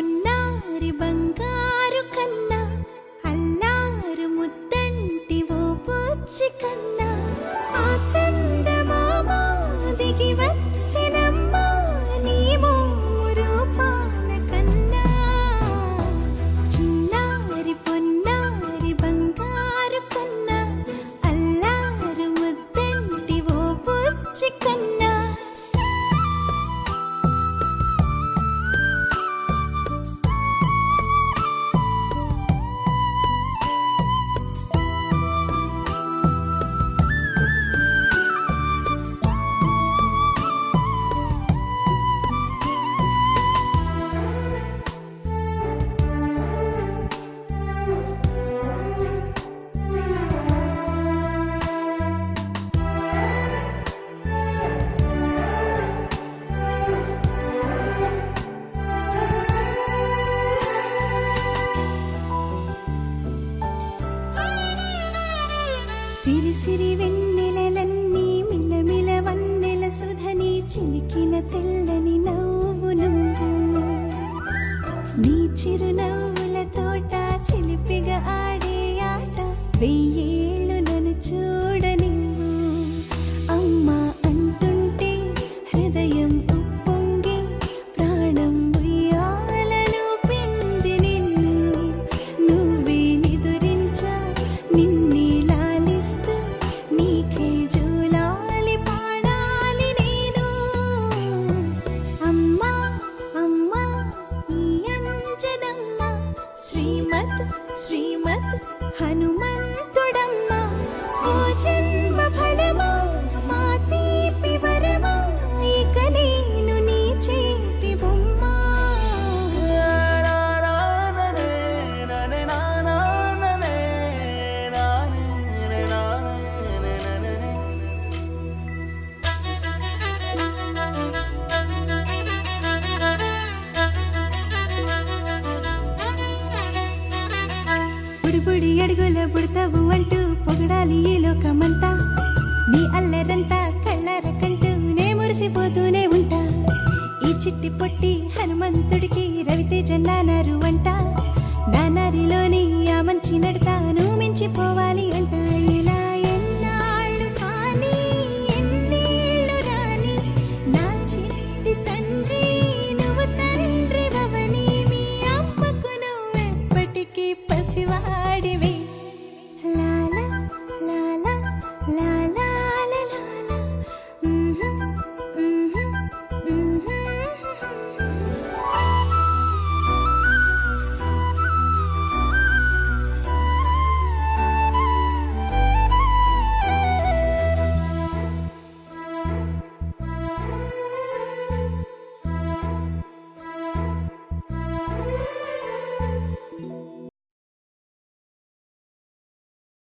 పొన్నారి బంగారు కన్నా అల్లారు ముద్దంటి ఓ పూచి కన్నా ఆ చందమామ దిగి వచ్చినమ్మా నీ మోము రూపాన కన్నా చిన్నారి పొన్నారి బంగారు కన్నా అల్లారు ముద్దంటి ఓ పూచి కన్నా సిరి సిరి వెన్నెలలన్నీ మిలమిల వన్నెల సుధని చిలికిన తెల్లని నవ్వు నువ్వు నీ చిరునవ్వుల తోట చిలిపిగా ఆడే ఆట వెయ్యేళ్ళు నన్ను చూడ నువ్వు అమ్మా అంటుంటే హృదయం ఉప్పొంగి ప్రాణం ఉయ్యాలలో పిండి నిన్ను నువ్వే నిదురించా నిన్నే లాలిస్తూ నీకే జూలాలి పాడాలి నేను అమ్మా అమ్మా ఈ అంజనమ్మ శ్రీమత్ శ్రీమత్ హనుమంతుడమ్మ ఓ జన్మ ఫలమా మా తీపి వరమా ఇక నేను నీ చేతి బొమ్మ బుడి బుడి అడుగుల బుడతావు అంటూ పొగడాలి ఈ లోకమంతా నీ అల్లరంతా కళ్ళరకంటూ నే మురిసిపోతూనే ఉంటా ఈ చిట్టి పొట్టి హనుమంతుడికి రవితేజ నానారు అంట నానారిలోని ఆ మంచి నడతాను మించిపోవాలి